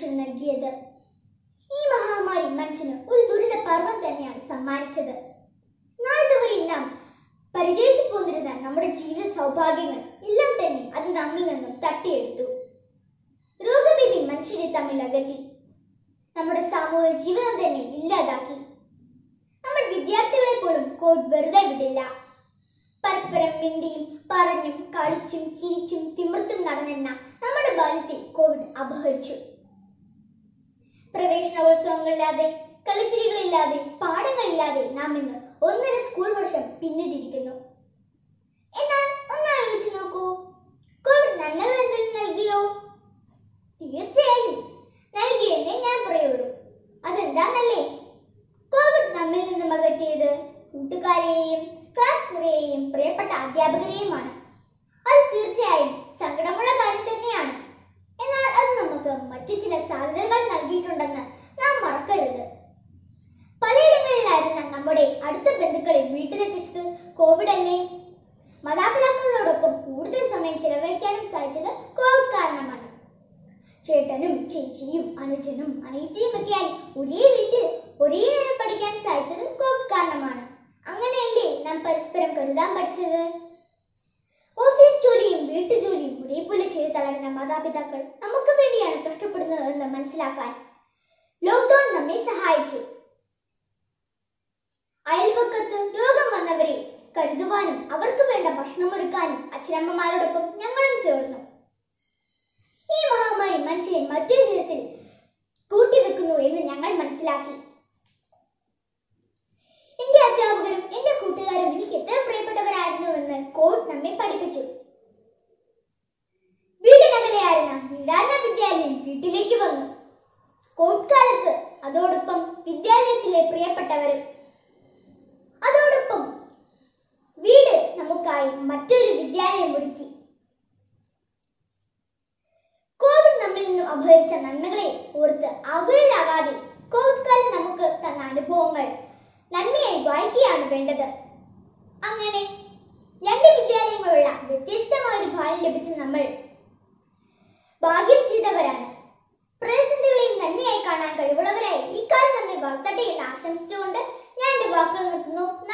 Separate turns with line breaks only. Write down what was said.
മനുഷ്യന് നൽകിയത് ഈ മഹാമാരി മനുഷ്യന് ഒരു ദുരിത പർവം തന്നെയാണ് സമ്മാനിച്ചത് നാളുവരെ നാം പരിചയിച്ചു പോന്നിരുന്ന നമ്മുടെ ജീവിത സൗഭാഗ്യങ്ങൾ എല്ലാം തന്നെ അത് നമ്മിൽ നിന്നും തട്ടിയെടുത്തു രോഗഭീതി മനുഷ്യരെ തമ്മിൽ അകറ്റി നമ്മുടെ സാമൂഹിക ജീവിതം തന്നെ ഇല്ലാതാക്കി നമ്മൾ വിദ്യാർത്ഥികളെ പോലും കോവിഡ് വെറുതെ വിടില്ല പരസ്പരം മിണ്ടിയും പറഞ്ഞും കളിച്ചും ചിരിച്ചും തിമിർത്തും നടന്നെന്ന നമ്മുടെ ബാല്യത്തെ കോവിഡ് അപഹരിച്ചു പ്രവേശനോത്സവങ്ങളില്ലാതെ കളിച്ചിരികളില്ലാതെ പാഠങ്ങളില്ലാതെ നാം ഇന്ന് ഒന്നര സ്കൂൾ വർഷം പിന്നിട്ടിരിക്കുന്നു എന്നാൽ ഒന്നാലോചിച്ച് നോക്കൂ കോവിഡ് നന്മകൾ എന്തെങ്കിലും നൽകിയോ തീർച്ചയായും നൽകിയെന്നേ ഞാൻ പറയുള്ളൂ അതെന്താന്നല്ലേ കോവിഡ് നമ്മിൽ നിന്നും അകറ്റിയത് കൂട്ടുകാരെയും ക്ലാസ് മുറിയെയും പ്രിയപ്പെട്ട അധ്യാപകരെയുമാണ് അത് തീർച്ചയായും സങ്കടമുള്ള കാര്യം തന്നെയാണ് എന്നാൽ അത് നമുക്ക് മറ്റു ചില സാധ്യതകൾ നൽകിയിട്ടുണ്ടെന്ന് നാം മറക്കരുത് പലയിടങ്ങളിലായിരുന്ന നമ്മുടെ അടുത്ത ബന്ധുക്കളെ വീട്ടിലെത്തിച്ചത് കോവിഡ് അല്ലേ മാതാപിതാക്കളോടൊപ്പം കൂടുതൽ സമയം ചിലവഴിക്കാനും സാധിച്ചത് കോവിഡ് കാരണമാണ് ചേട്ടനും ചേച്ചിയും അനുജനും അനിയത്തിയും ഒക്കെയായി ഒരേ വീട്ടിൽ ഒരേ നേരം പഠിക്കാൻ സാധിച്ചതും കോവിഡ് കാരണമാണ് അങ്ങനെയല്ലേ നാം പരസ്പരം കരുതാൻ പഠിച്ചത് ഓഫീസ് ജോലിയും വീട്ടുജോലിയും ഒരേപോലെ ചെയ്ത് തളരുന്ന മാതാപിതാക്കൾ നമുക്ക് വേണ്ടിയാണ് കഷ്ടപ്പെടുന്നത് എന്ന് മനസ്സിലാക്കാൻ ലോക്ക്ഡൌൺ നമ്മെ സഹായിച്ചു അയൽപക്കത്ത് രോഗം വന്നവരെ കരുതുവാനും അവർക്ക് വേണ്ട ഭക്ഷണമൊരുക്കാനും അച്ഛനമ്മമാരോടൊപ്പം ഞങ്ങളും ചേർന്നു ഈ മഹാമാരി മനുഷ്യനെ മറ്റൊരു തരത്തിൽ കൂട്ടിവെക്കുന്നു എന്ന് ഞങ്ങൾ മനസ്സിലാക്കി എന്റെ അധ്യാപകരും എന്റെ കൂട്ടുകാരും എനിക്ക് എത്ര പ്രിയപ്പെട്ടവരായിരുന്നു എന്ന് കോവിഡ് നമ്മെ പഠിപ്പിച്ചു വീടിനകലെയായിരുന്ന വീടാർന്ന വിദ്യാലയം വീട്ടിലേക്ക് വന്നു കോവിഡ് കാലത്ത് അതോടൊപ്പം വിദ്യാലയത്തിലെ പ്രിയപ്പെട്ടവരും അതോടൊപ്പം വീട് നമുക്കായി മറ്റൊരു വിദ്യാലയം ഒരുക്കി കോവിഡ് നമ്മിൽ നിന്നും അപഹരിച്ച നന്മകളെ ഓർത്ത് ആകുലരാകാതെ കോവിഡ് കാലം നമുക്ക് തന്ന അനുഭവങ്ങൾ നന്മയായി വായിക്കുകയാണ് വേണ്ടത് അങ്ങനെ രണ്ട് വിദ്യാലയങ്ങളുള്ള വ്യത്യസ്തമായ ഒരു ഭാഗ്യം ലഭിച്ച നമ്മൾ ഭാഗ്യം ചെയ്തവരാണ് പ്രതിസന്ധികളെയും നന്മയായി കാണാൻ കഴിവുള്ളവരായി ഈ കാലം നമ്മെ വളർത്തട്ടെ എന്ന് ആശംസിച്ചുകൊണ്ട് ഞാൻ എന്റെ വാക്കുകൾ നിർത്തുന്നു